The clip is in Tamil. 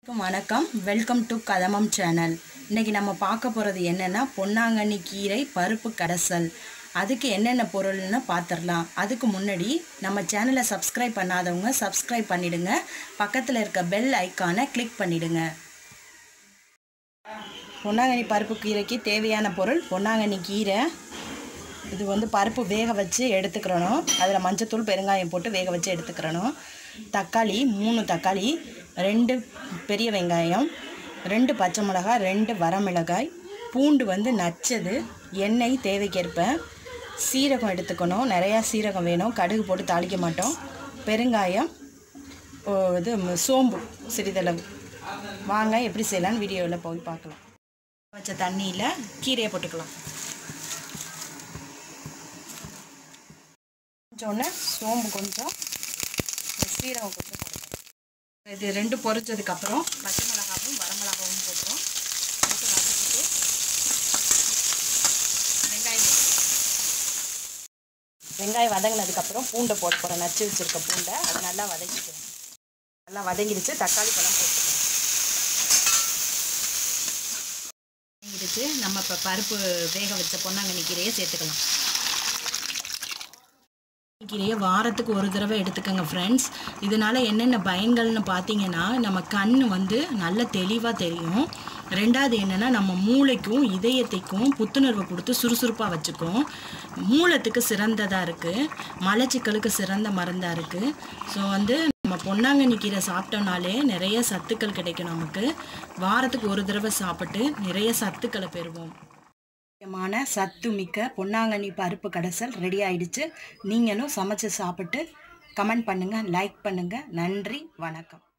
அனைவருக்கும் வணக்கம் வெல்கம் டு கதமம் சேனல் இன்னைக்கு நம்ம பார்க்க போகிறது என்னென்னா பொன்னாங்கண்ணி கீரை பருப்பு கடைசல் அதுக்கு என்னென்ன பொருள்னு பார்த்துடலாம் அதுக்கு முன்னாடி நம்ம சேனலை சப்ஸ்கிரைப் பண்ணாதவங்க சப்ஸ்கிரைப் பண்ணிடுங்க பக்கத்தில் இருக்க பெல் ஐக்கானை கிளிக் பண்ணிடுங்க பொன்னாங்கண்ணி பருப்பு கீரைக்கு தேவையான பொருள் பொன்னாங்கண்ணி கீரை இது வந்து பருப்பு வேக வச்சு எடுத்துக்கிறணும் அதில் மஞ்சத்தூள் பெருங்காயம் போட்டு வேக வச்சு எடுத்துக்கிறணும் தக்காளி மூணு தக்காளி ரெண்டு பெரிய வெங்காயம் ரெண்டு பச்சை மிளகாய் ரெண்டு வரமிளகாய் பூண்டு வந்து நச்சது எண்ணெய் தேவைக்கேற்ப சீரகம் எடுத்துக்கணும் நிறையா சீரகம் வேணும் கடுகு போட்டு தாளிக்க மாட்டோம் பெருங்காயம் ஓ, இது ம், சோம்பு சிறிதளவு வாங்க எப்படி செய்யலான்னு வீடியோவில் போய் பார்க்கலாம் வச்ச தண்ணியில் கீரையை போட்டுக்கலாம் கொஞ்சோன்னு சோம்பு கொஞ்சம் சீரகம் கொஞ்சம் போட்டுக்கலாம் இது ரெண்டு பொரிச்சதுக்கப்புறம் பச்சை மிளகாவும் வரமிளகாவும் போட்டுரும் போட்டு வதக்கிட்டு வெங்காயம் வெங்காயம் வதங்கினதுக்கப்புறம் பூண்டை போட்டு போகிறோம் நச்சு வச்சுருக்க பூண்டை அதை நல்லா வதக்கிக்கணும் நல்லா வதங்கிடுச்சு தக்காளி பழம் போட்டுக்கணும் வதங்கிடுச்சு நம்ம இப்போ பருப்பு வேக வச்ச பொன்னாங்கண்ணி கீரையை சேர்த்துக்கலாம் கீரையை வாரத்துக்கு ஒரு தடவை எடுத்துக்கோங்க ஃப்ரெண்ட்ஸ் இதனால என்னென்ன பயன்கள்னு பார்த்தீங்கன்னா நம்ம கண் வந்து நல்ல தெளிவாக தெரியும் ரெண்டாவது என்னென்னா நம்ம மூளைக்கும் இதயத்தைக்கும் புத்துணர்வு கொடுத்து சுறுசுறுப்பாக வச்சுக்கும் மூலத்துக்கு சிறந்ததாக இருக்குது மலச்சிக்கலுக்கு சிறந்த மருந்தாக இருக்குது ஸோ வந்து நம்ம பொன்னாங்கண்ணி கீரை சாப்பிட்டோம்னாலே நிறைய சத்துக்கள் கிடைக்கும் நமக்கு வாரத்துக்கு ஒரு தடவை சாப்பிட்டு நிறைய சத்துக்களை பெறுவோம் முக்கியமான சத்து மிக்க பொன்னாங்கண்ணி பருப்பு கடைசல் ரெடி ஆயிடுச்சு நீங்களும் சமைச்சு சாப்பிட்டு கமெண்ட் பண்ணுங்கள் லைக் பண்ணுங்கள் நன்றி வணக்கம்